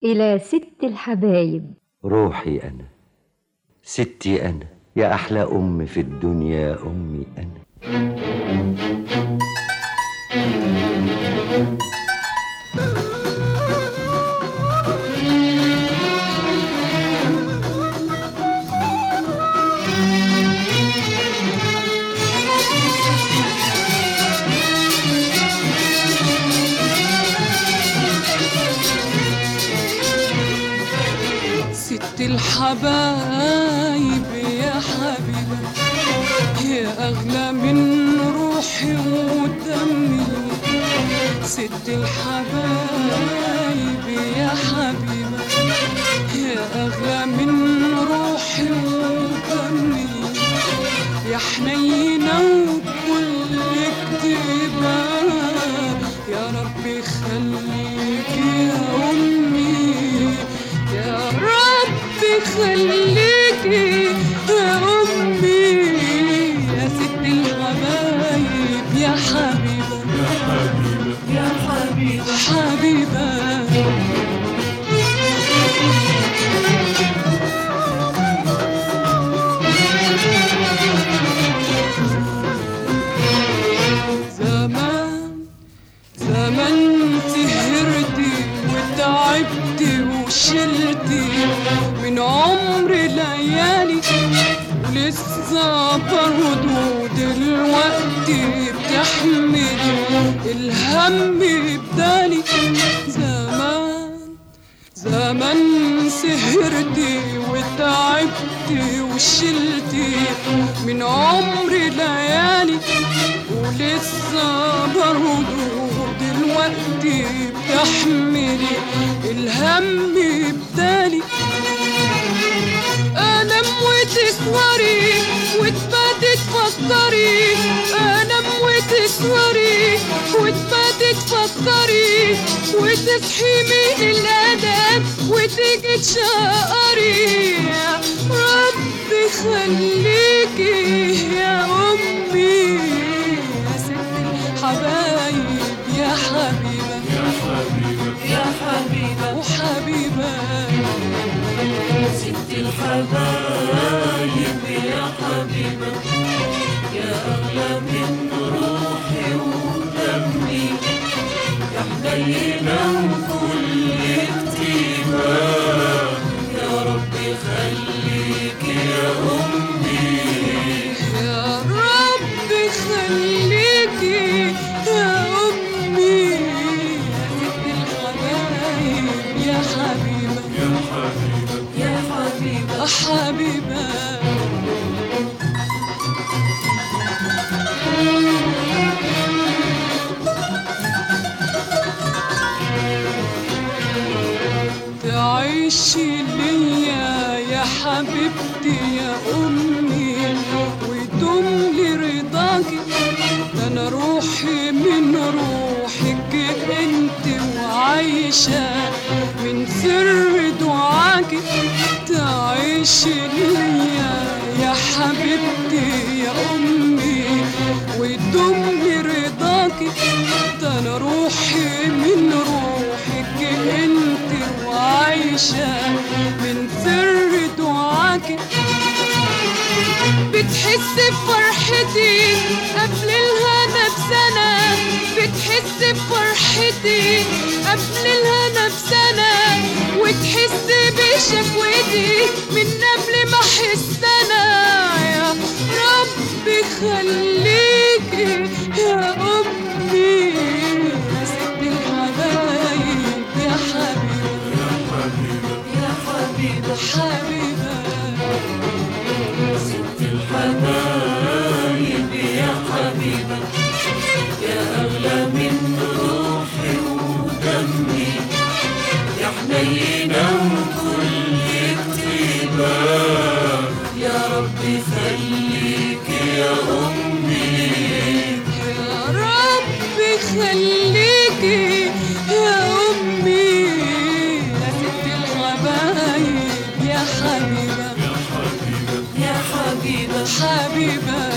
إلى ست الحبايب روحي أنا ستي أنا يا أحلى أم في الدنيا أمي أنا ست الحبايب يا حبيبة يا أغلى من روحي ودمي ست الحبايب يا حبيبة يا أغلى من روحي ودمي يا حنينة وكل كتيبة يا ربي خليك يا أمي يا ربي خليكي يا أمي يا ست الحبايب يا حبيبة يا حبيبة حبيبة زمان زمان سهرتي وتعبتي وشلتي من عمر ليالي ولسه برضه دلوقتي بتحملي الهم بدالي زمان زمان سهرتي وتعبتي وشلتي من عمري ليالي ولسه برضه دلوقتي بتحملي الهم بدالي أنام وتسوري وتباتي تفكري أنام وتسوري وتباتي تفكري وتصحي من الأذان وتيجي تشقري يا ربي خليكي يا أمي يا ست الحبايب يا حبيبة يا حبيبة يا حبيبة وحبيبة ست الحبايب يا حبيبة يا أغلى من روحي ودمي يا حنينة وكل كتيبة يا ربي خليك يا أمي يا ربي خليكي يا أمي يا ست الحبايب يا حبيبة يا حبيبة يا حبيبة حبيبة تعيشي ليا يا حبيبتي يا أمي ويدوم لي رضاكي ده أنا روحي من روحك انت وعايشة من سر دعاكي تعيشي ليا يا حبيبتي يا أمي ويدوم لي رضاكي ده أنا روحي من روحك انت وعايشة من سر دعاكي بتحس بفرحتي قبل الهنا بسنة بتحس بفرحتي قبل الهنا بسنة وتحس بشكوتي من قبل ما احس انا يا ربي خليكي يا امي يا ست الحبايب يا حبيبة يا حبيبة حبيبة ست الحبايب يا حبيبة يا أغلى من روحي ودمي يا حنينة وكل كتيبة يا ربي خليك يا أمي يا ربي خليكي يا أمي يا ست الحبايب يا حبيبة يا حبيبة حبيبة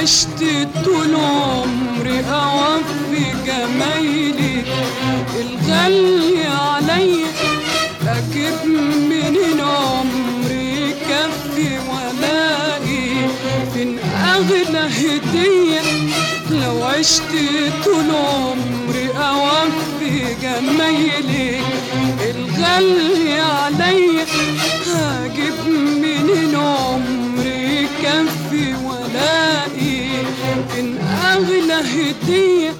عشت طول عمري أوفي جمايلك الغالي عليا أجيب منين عمري كفي ولاقي فين أغلى هدية لو عشت طول عمري أوفي جمايلك الغالي عليا هجيب منين عمري كفي ولاقي فين أغلى هدية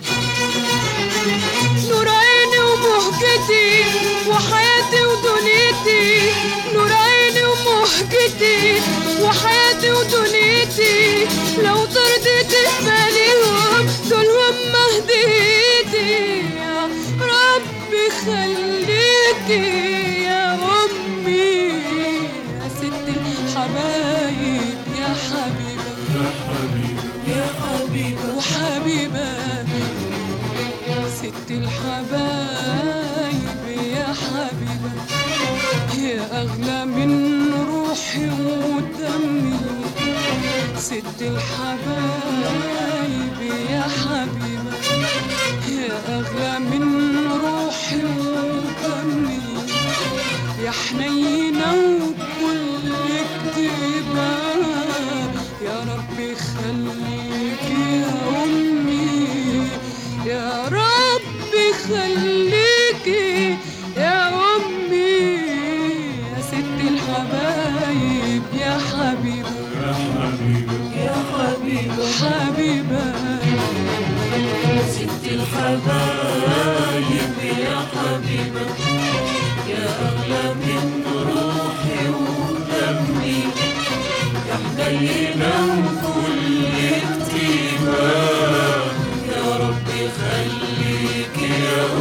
نور عيني ومهجتي وحياتي ودنيتي نور عيني ومهجتي وحياتي ودنيتي لو ترضيت باليهم دول هم هديتي يا ربي خليكي يا أمي يا ست الحبايب يا حبيبة يا حبيبة وحبيبة ست الحبايب يا حبيبة يا أغلى من روحي ودمي ست الحبايب يا حبيبة يا أغلى من روحي ودمي يا حنينة وكل كتيبة يا ربي خليك يا أمي يا ربي خليكي يا أمي يا ست الحبايب يا حبيبة يا حبيبة حبيبة ست الحبايب يا حبيبة يا أغلى من روحي ودمي يا حنينة وكل كتيبة يا ربي خليك يا